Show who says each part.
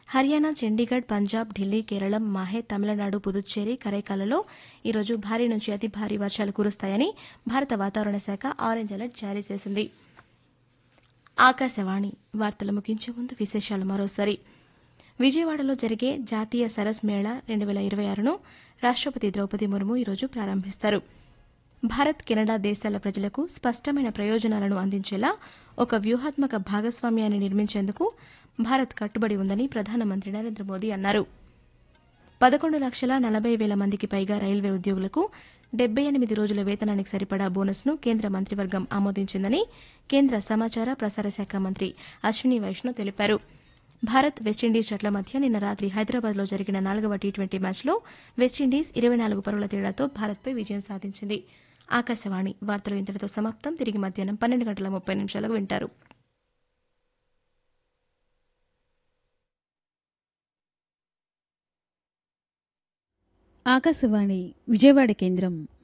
Speaker 1: హర్యానా చండీగఢ్ పంజాబ్ ఢిల్లీ కేరళం మాహే తమిళనాడు పుదుచ్చేరి కరైకాలలో ఈరోజు భారీ నుంచి అతి భారీ వర్షాలు కురుస్తాయని భారత వాతావరణ శాఖ ఆరెంజ్ అలర్ట్ జారీ చేసింది ఆకాశవాణి వార్తలు ముగించే ముందు విశేషాలు మరోసారి విజయవాడలో జరిగే జాతీయ సరస్ మేళా రెండు వేల ఇరవై ఆరును రాష్టపతి ద్రౌపది ముర్ము ఈరోజు ప్రారంభిస్తారు భారత్ కెనడా దేశాల ప్రజలకు స్పష్టమైన ప్రయోజనాలను అందించేలా ఒక వ్యూహాత్మక భాగస్వామ్యాన్ని నిర్మించేందుకు భారత్ కట్టుబడి ఉందని ప్రధానమంత్రి నరేంద్ర మోదీ అన్నారు పదకొండు లక్షల నలభై వేల మందికి పైగా రైల్వే ఉద్యోగులకు డెబ్బై ఎనిమిది రోజుల వేతనానికి సరిపడా బోనస్ను కేంద్ర మంత్రివర్గం ఆమోదించిందని కేంద్ర సమాచార ప్రసార శాఖ మంత్రి అశ్విని వైష్ణవ్ తెలిపారు భారత్ వెస్టిండీస్ జట్ల మధ్య నిన్న రాత్రి హైదరాబాద్లో జరిగిన నాలుగవ టీ ట్వంటీ మ్యాచ్లో వెస్టిండీస్ ఇరవై నాలుగు పరుల తేడాతో భారత్పై విజయం సాధించింది ఆకాశవాణి వార్తలు ఇంతటితో సమాప్తం తిరిగి మధ్యాహ్నం పన్నెండు గంటల ముప్పై నిమిషాలకు వింటారు
Speaker 2: ఆకాశవాణి విజయవాడ కేంద్రం